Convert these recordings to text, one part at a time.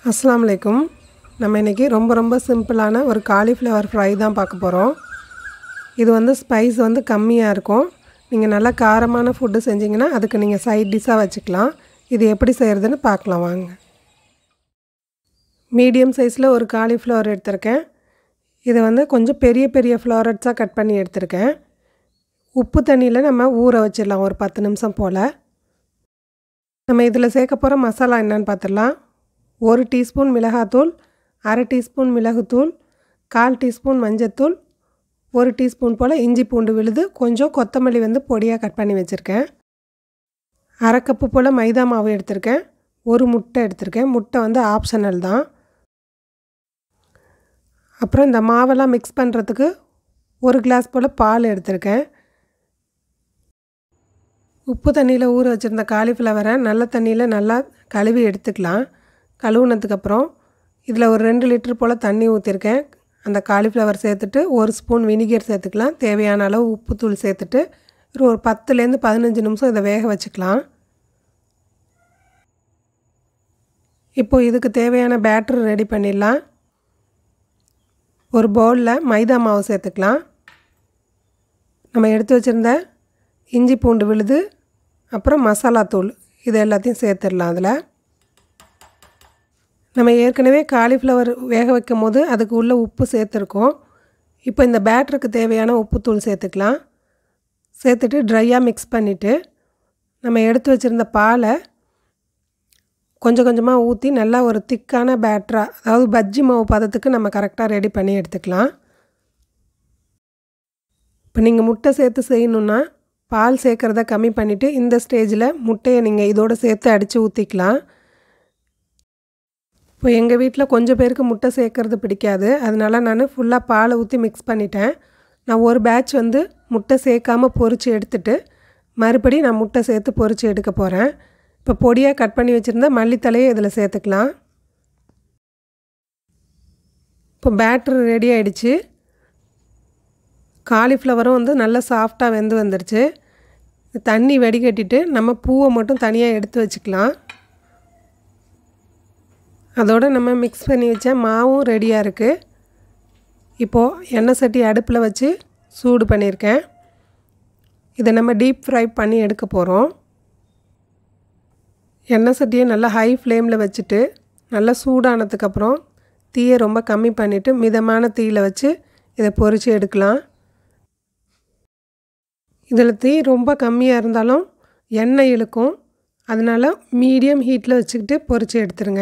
அஸ்ஸலாமு அலைக்கும் நம்ம இன்றைக்கி ரொம்ப ரொம்ப சிம்பிளான ஒரு காலிஃப்ளவர் ஃப்ரை தான் பார்க்க போகிறோம் இது வந்து ஸ்பைஸ் வந்து கம்மியாக இருக்கும் நீங்கள் நல்லா காரமான ஃபுட்டு செஞ்சிங்கன்னா அதுக்கு நீங்கள் சைட் டிஷ்ஷாக வச்சுக்கலாம் இது எப்படி செய்கிறதுன்னு பார்க்கலாம் வாங்க மீடியம் சைஸில் ஒரு காலிஃப்ளவர் எடுத்திருக்கேன் இதை வந்து கொஞ்சம் பெரிய பெரிய ஃப்ளாரட்ஸாக கட் பண்ணி எடுத்திருக்கேன் உப்பு தண்ணியில் நம்ம ஊற வச்சிடலாம் ஒரு பத்து நிமிஷம் போல் நம்ம இதில் சேர்க்க போகிற மசாலா என்னன்னு பார்த்துடலாம் ஒரு டீஸ்பூன் மிளகாத்தூள் அரை டீஸ்பூன் மிளகுத்தூள் கால் டீஸ்பூன் மஞ்சத்தூள் ஒரு டீஸ்பூன் போல் இஞ்சி பூண்டு விழுது கொஞ்சம் கொத்தமல்லி வந்து பொடியாக கட் பண்ணி வச்சுருக்கேன் அரை கப்பு போல் மைதா மாவு எடுத்திருக்கேன் ஒரு முட்டை எடுத்திருக்கேன் முட்டை வந்து ஆப்ஷனல் தான் அப்புறம் இந்த மாவெல்லாம் மிக்ஸ் பண்ணுறதுக்கு ஒரு கிளாஸ் போல் பால் எடுத்திருக்கேன் உப்பு தண்ணியில் ஊற வச்சுருந்த காலிஃப்ளவரை நல்ல தண்ணியில் நல்லா கழுவி எடுத்துக்கலாம் கழுவுனதுக்கப்புறம் இதில் ஒரு ரெண்டு லிட்டர் போல் தண்ணி ஊற்றிருக்கேன் அந்த காலிஃப்ளவர் சேர்த்துட்டு ஒரு ஸ்பூன் வினிகர் சேர்த்துக்கலாம் தேவையான அளவு உப்புத்தூள் சேர்த்துட்டு ஒரு பத்துலேருந்து பதினஞ்சு நிமிஷம் இதை வேக வச்சுக்கலாம் இப்போ இதுக்கு தேவையான பேட்டர் ரெடி பண்ணிடலாம் ஒரு பவுலில் மைதா மாவு சேர்த்துக்கலாம் நம்ம எடுத்து வச்சுருந்த இஞ்சி பூண்டு விழுது அப்புறம் மசாலா தூள் இது எல்லாத்தையும் சேர்த்துடலாம் அதில் நம்ம ஏற்கனவே காலிஃப்ளவர் வேக வைக்கும் போது அதுக்கு உள்ள உப்பு சேர்த்துருக்கோம் இப்போ இந்த பேட்டருக்கு தேவையான உப்புத்தூள் சேர்த்துக்கலாம் சேர்த்துட்டு ட்ரையாக மிக்ஸ் பண்ணிவிட்டு நம்ம எடுத்து வச்சுருந்த பாலை கொஞ்சம் கொஞ்சமாக ஊற்றி நல்லா ஒரு திக்கான பேட்டராக அதாவது பஜ்ஜி மாவு பதத்துக்கு நம்ம கரெக்டாக ரெடி பண்ணி எடுத்துக்கலாம் இப்போ நீங்கள் முட்டை சேர்த்து செய்யணுன்னா பால் சேர்க்குறத கம்மி பண்ணிவிட்டு இந்த ஸ்டேஜில் முட்டையை நீங்கள் இதோடு சேர்த்து அடித்து ஊற்றிக்கலாம் இப்போ எங்கள் வீட்டில் கொஞ்சம் பேருக்கு முட்டை சேர்க்குறது பிடிக்காது அதனால நான் ஃபுல்லாக பாலை ஊற்றி மிக்ஸ் பண்ணிட்டேன் நான் ஒரு பேட்ச் வந்து முட்டை சேர்க்காமல் பொறிச்சு எடுத்துட்டு மறுபடி நான் முட்டை சேர்த்து பொறிச்சு எடுக்க போகிறேன் இப்போ பொடியாக கட் பண்ணி வச்சுருந்தா மல்லித்தலையை இதில் சேர்த்துக்கலாம் இப்போ பேட்ரு ரெடி ஆகிடுச்சு காலிஃப்ளவரும் வந்து நல்லா சாஃப்டாக வெந்து வந்துடுச்சு தண்ணி வடிகட்டிட்டு நம்ம பூவை மட்டும் தனியாக எடுத்து வச்சுக்கலாம் அதோடு நம்ம மிக்ஸ் பண்ணி வச்ச மாவும் ரெடியாக இருக்குது இப்போது எண்ணெய் சட்டி அடுப்பில் வச்சு சூடு பண்ணியிருக்கேன் இதை நம்ம டீப் ஃப்ரை பண்ணி எடுக்க போகிறோம் எண்ணெய் சட்டியை நல்லா ஹை ஃப்ளேமில் வச்சுட்டு நல்லா சூடானதுக்கப்புறம் தீயை ரொம்ப கம்மி பண்ணிவிட்டு மிதமான தீயில் வச்சு இதை பொறிச்சு எடுக்கலாம் இதில் தீ ரொம்ப கம்மியாக இருந்தாலும் எண்ணெய் இழுக்கும் அதனால் மீடியம் ஹீட்டில் வச்சுக்கிட்டு பொறிச்சு எடுத்துருங்க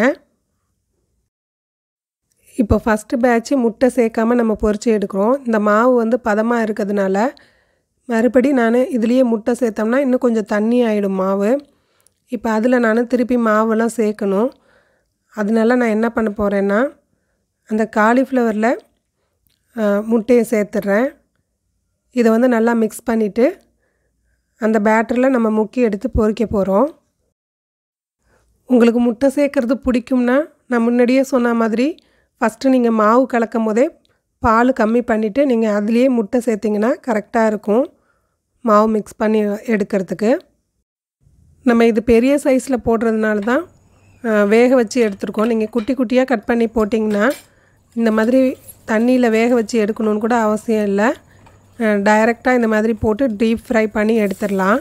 இப்போ ஃபஸ்ட்டு பேட்ச்சு முட்டை சேர்க்காமல் நம்ம பொறிச்சு எடுக்கிறோம் இந்த மாவு வந்து பதமாக இருக்கிறதுனால மறுபடி நான் இதுலேயே முட்டை சேர்த்தோம்னா இன்னும் கொஞ்சம் தண்ணி ஆகிடும் மாவு இப்போ அதில் நான் திருப்பி மாவெல்லாம் சேர்க்கணும் அதனால நான் என்ன பண்ண போகிறேன்னா அந்த காலிஃப்ளவரில் முட்டையை சேர்த்துட்றேன் இதை வந்து நல்லா மிக்ஸ் பண்ணிவிட்டு அந்த பேட்டரில் நம்ம முக்கி எடுத்து பொறிக்க போகிறோம் உங்களுக்கு முட்டை சேர்க்குறது பிடிக்கும்னா நான் முன்னாடியே சொன்ன மாதிரி ஃபஸ்ட்டு நீங்கள் மாவு கலக்கும் போதே பால் கம்மி பண்ணிவிட்டு நீங்கள் அதுலேயே முட்டை சேர்த்திங்கன்னா கரெக்டாக இருக்கும் மாவு மிக்ஸ் பண்ணி எடுக்கிறதுக்கு நம்ம இது பெரிய சைஸில் போடுறதுனால தான் வேக வச்சு எடுத்துருக்கோம் நீங்கள் குட்டி குட்டியாக கட் பண்ணி போட்டிங்கன்னா இந்த மாதிரி தண்ணியில் வேக வச்சு எடுக்கணுன்னு கூட அவசியம் இல்லை டைரெக்டாக இந்த மாதிரி போட்டு டீப் ஃப்ரை பண்ணி எடுத்துடலாம்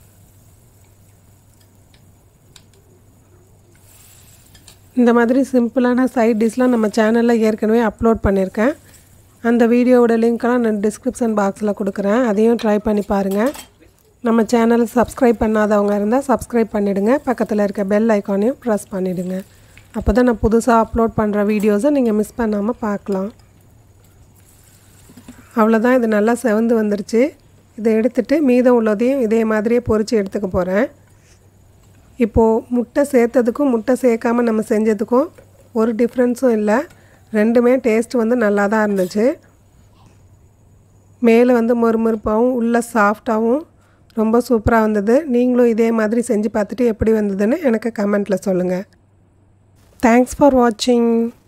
இந்த மாதிரி சிம்பிளான சைட் டிஷ்லாம் நம்ம சேனலில் ஏற்கனவே அப்லோட் பண்ணியிருக்கேன் அந்த வீடியோவோட லிங்க்கெல்லாம் நான் டிஸ்கிரிப்ஷன் பாக்ஸில் கொடுக்குறேன் அதையும் ட்ரை பண்ணி பாருங்கள் நம்ம சேனலை சப்ஸ்கிரைப் பண்ணாதவங்க இருந்தால் சப்ஸ்கிரைப் பண்ணிவிடுங்க பக்கத்தில் இருக்க பெல் ஐக்கானையும் ப்ரெஸ் பண்ணிவிடுங்க அப்போ தான் நான் புதுசாக அப்லோட் பண்ணுற வீடியோஸை நீங்கள் மிஸ் பண்ணாமல் பார்க்கலாம் அவ்வளோதான் இது நல்லா செவந்து வந்துருச்சு இதை எடுத்துகிட்டு மீதம் உள்ளதையும் இதே மாதிரியே பொறிச்சு எடுத்துக்க போகிறேன் இப்போது முட்டை சேர்த்ததுக்கும் முட்டை சேர்க்காமல் நம்ம செஞ்சதுக்கும் ஒரு டிஃப்ரென்ஸும் இல்லை ரெண்டுமே டேஸ்ட் வந்து நல்லா தான் இருந்துச்சு மேலே வந்து மொறுமொறுப்பாகவும் உள்ளே சாஃப்டாகவும் ரொம்ப சூப்பராக வந்தது நீங்களும் இதே மாதிரி செஞ்சு பார்த்துட்டு எப்படி வந்ததுன்னு எனக்கு கமெண்ட்டில் சொல்லுங்கள் தேங்க்ஸ் ஃபார் வாட்சிங்